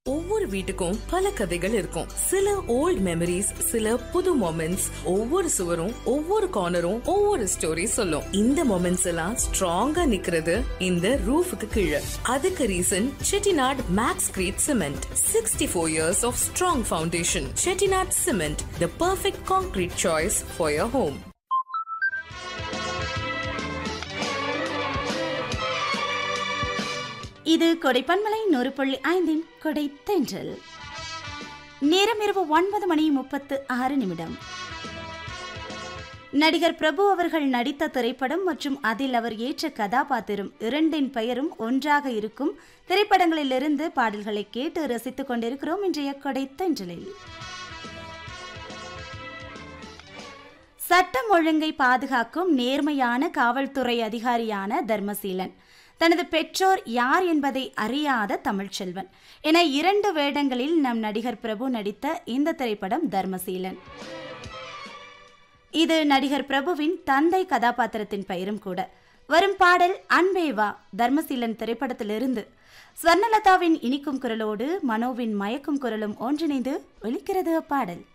ஒவ்வொரு வீட்டுக்கும் பல கதைகள் இருக்கும் சில ஓல்ட் மெமரிஸ் சில புது மொமெண்ட்ஸ் ஒவ்வொரு சுவரும் ஒவ்வொரு கார்னரும் ஒவ்வொரு ஸ்டோரி சொல்லும் இந்த மொமெண்ட்ஸ் எல்லாம் ஸ்ட்ராங்கா நிக்கிறது இந்த ரூஃபுக்கு கீழே அதுக்கு reason Chettinad maxcrete cement sixty four years of strong foundation Chettinad cement the perfect concrete choice for your home இது கொடைப்பன்மலை நூறு புள்ளி ஐந்தின் கொடை தென்றல் நேரம் இரவு ஒன்பது மணி முப்பத்து ஆறு நிமிடம் நடிகர் பிரபு அவர்கள் நடித்த திரைப்படம் மற்றும் அதில் அவர் ஏற்ற கதாபாத்திரம் இரண்டின் பெயரும் ஒன்றாக இருக்கும் திரைப்படங்களிலிருந்து பாடல்களை கேட்டு ரசித்துக் கொண்டிருக்கிறோம் இன்றைய கொடை தென்றலில் சட்டம் ஒழுங்கை பாதுகாக்கும் நேர்மையான காவல்துறை அதிகாரியான தர்மசீலன் தனது பெற்றோர் யார் என்பதை அறியாத தமிழ்ச்செல்வன் என இரண்டு வேடங்களில் நம் நடிகர் பிரபு நடித்த இந்த திரைப்படம் தர்மசீலன் இது நடிகர் பிரபுவின் தந்தை கதாபாத்திரத்தின் பெயரும் கூட வரும் பாடல் அன்பேவா தர்மசீலன் திரைப்படத்திலிருந்து ஸ்வர்ணலதாவின் இனிக்கும் குரலோடு மனோவின் மயக்கும் குரலும் ஒன்றிணைந்து ஒலிக்கிறது பாடல்